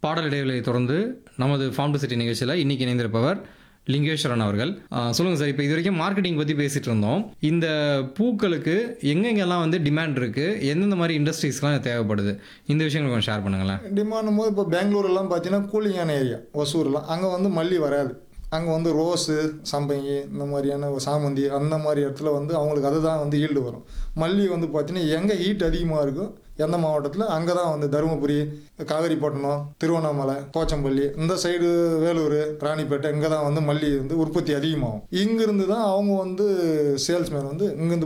பாடல் இடைவெளியை தொடர்ந்து நமது ஃபார்ம் டு சிட்டி நிகழ்ச்சியில் இன்னைக்கு இணைந்திருப்பவர் லிங்கேஸ்வரன் அவர்கள் ஆஹ் சொல்லுங்க சார் இப்போ இது வரைக்கும் மார்க்கெட்டிங் பற்றி பேசிட்டு இருந்தோம் இந்த பூக்களுக்கு எங்கெங்கெல்லாம் வந்து டிமாண்ட் இருக்கு எந்தெந்த மாதிரி இண்டஸ்ட்ரீஸ்லாம் தேவைப்படுது இந்த விஷயங்கள் கொஞ்சம் ஷேர் பண்ணுங்களேன் டிமாண்டும் போது இப்போ பெங்களூர்லாம் பார்த்தீங்கன்னா கூலிங்கான ஏரியா ஒசூர்லாம் அங்கே வந்து மல்லி வராது அங்கே வந்து ரோஸு சம்பங்கி இந்த மாதிரியான ஒரு சாமந்தி அந்த மாதிரி இடத்துல வந்து அவங்களுக்கு அதுதான் வந்து ஈல்டு வரும் மல்லி வந்து பார்த்தீங்கன்னா எங்கே ஹீட் அதிகமாக இருக்கோ எந்த மாவட்டத்தில் அங்கே தான் வந்து தருமபுரி காவேரிப்பட்டினம் திருவண்ணாமலை போச்சம்பள்ளி இந்த சைடு வேலூர் ராணிப்பேட்டை இங்கே தான் வந்து மல்லி வந்து உற்பத்தி அதிகமாகும் இங்கிருந்து தான் அவங்க வந்து சேல்ஸ்மேன் வந்து இங்கேருந்து